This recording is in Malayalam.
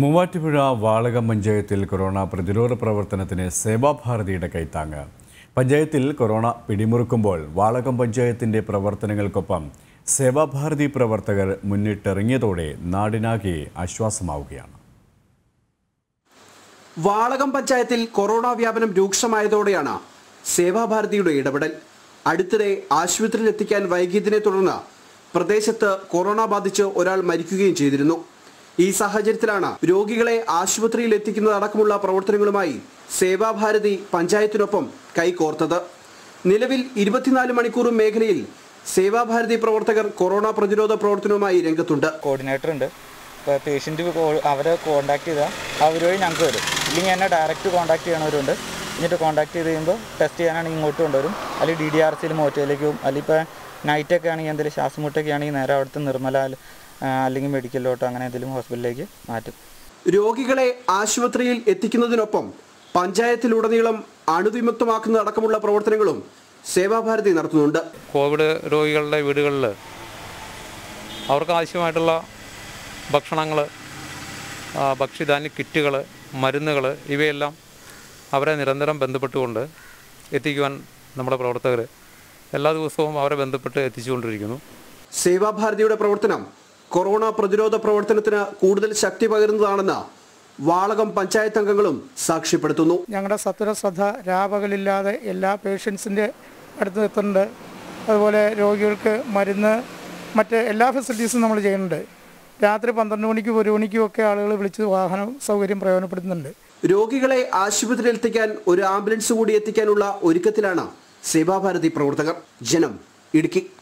മൂവാറ്റുപുഴ വാളകം പഞ്ചായത്തിൽ കൊറോണ പ്രതിരോധ പ്രവർത്തനത്തിന് സേവാഭാരതിയുടെ കൈത്താങ്ങ് പഞ്ചായത്തിൽ കൊറോണ പിടിമുറുക്കുമ്പോൾ വാളകം പഞ്ചായത്തിന്റെ പ്രവർത്തനങ്ങൾക്കൊപ്പം സേവാഭാരതി പ്രവർത്തകർ മുന്നിട്ടിറങ്ങിയതോടെ നാടിനാകെ ആശ്വാസമാവുകയാണ് വാളകം പഞ്ചായത്തിൽ കൊറോണ വ്യാപനം രൂക്ഷമായതോടെയാണ് സേവാഭാരതിയുടെ ഇടപെടൽ അടുത്തിടെ ആശുപത്രിയിൽ എത്തിക്കാൻ വൈകിയതിനെ തുടർന്ന് പ്രദേശത്ത് കൊറോണ ബാധിച്ച് ഒരാൾ മരിക്കുകയും ചെയ്തിരുന്നു ഈ സാഹചര്യത്തിലാണ് രോഗികളെ ആശുപത്രിയിൽ എത്തിക്കുന്നതടക്കമുള്ള പ്രവർത്തനങ്ങളുമായി സേവാഭാരതി പഞ്ചായത്തിനൊപ്പം കൈകോർത്തത് നിലവിൽ ഇരുപത്തിനാല് മണിക്കൂറും മേഖലയിൽ സേവാഭാരതി പ്രവർത്തകർ കൊറോണ പ്രതിരോധ പ്രവർത്തനവുമായി രംഗത്തുണ്ട് കോർഡിനേറ്റർ ഉണ്ട് ഇപ്പോൾ പേഷ്യൻറ്റ് അവരെ കോൺടാക്ട് ചെയ്താൽ അവർ വഴി ഞങ്ങൾക്ക് വരും ഇല്ലെങ്കിൽ എന്നെ ഡയറക്റ്റ് കോൺടാക്ട് ചെയ്യണവരുണ്ട് എന്നിട്ട് കോൺടാക്ട് ചെയ്ത് കഴിയുമ്പോൾ ടെസ്റ്റ് ചെയ്യാനാണെങ്കിൽ ഇങ്ങോട്ട് കൊണ്ടുവരും അല്ലെങ്കിൽ ഡി ഡി ആർ സിയിൽ മോറ്റയിലേക്ക് പോകും അല്ലെങ്കിൽ ഇപ്പോൾ നൈറ്റൊക്കെ ആണെങ്കിൽ എന്തെങ്കിലും ശ്വാസമുട്ടൊക്കെ ആണെങ്കിൽ നേരെ അവിടുത്തെ നിർമ്മല ആ, അല്ലെങ്കിൽ മെഡിക്കലിലോട്ടോ അങ്ങനെ എന്തെങ്കിലും ഹോസ്പിറ്റലിലേക്ക് മാറ്റും രോഗികളെ ആശുപത്രിയിൽ എത്തിക്കുന്നതിനൊപ്പം പഞ്ചായത്തിലുടനീളം അണുവിമുക്തമാക്കുന്നതടക്കമുള്ള പ്രവർത്തനങ്ങളും സേവാഭാരതി നടത്തുന്നുണ്ട് കോവിഡ് രോഗികളുടെ വീടുകളിൽ അവർക്ക് ആവശ്യമായിട്ടുള്ള ഭക്ഷണങ്ങൾ ഭക്ഷ്യധാന്യ കിറ്റുകൾ മരുന്നുകൾ ഇവയെല്ലാം അവരെ നിരന്തരം ബന്ധപ്പെട്ടുകൊണ്ട് എത്തിക്കുവാൻ നമ്മുടെ പ്രവർത്തകർ എല്ലാ ദിവസവും അവരെ ബന്ധപ്പെട്ട് എത്തിച്ചുകൊണ്ടിരിക്കുന്നു സേവാഭാരതിയുടെ പ്രവർത്തനം കൊറോണ പ്രതിരോധ പ്രവർത്തനത്തിന് കൂടുതൽ ശക്തി പകരുന്നതാണെന്ന് വാളകം പഞ്ചായത്ത് അംഗങ്ങളും സാക്ഷ്യപ്പെടുത്തുന്നു ഞങ്ങളുടെ സത്വര ശ്രദ്ധ രാപകലില്ലാതെ എല്ലാ പേഷ്യൻസിൻ്റെ അടുത്ത് എത്തുന്നുണ്ട് അതുപോലെ രോഗികൾക്ക് മരുന്ന് മറ്റ് എല്ലാ ഫെസിലിറ്റീസും നമ്മൾ ചെയ്യുന്നുണ്ട് രാത്രി പന്ത്രണ്ട് മണിക്കും ഒരു മണിക്കും ഒക്കെ ആളുകൾ വിളിച്ച് വാഹന സൗകര്യം പ്രയോജനപ്പെടുത്തുന്നുണ്ട് രോഗികളെ ആശുപത്രിയിൽ എത്തിക്കാൻ ഒരു ആംബുലൻസ് കൂടി എത്തിക്കാനുള്ള ഒരുക്കത്തിലാണ് സേവാഭാരതി പ്രവർത്തകർ ജനം ഇടുക്കി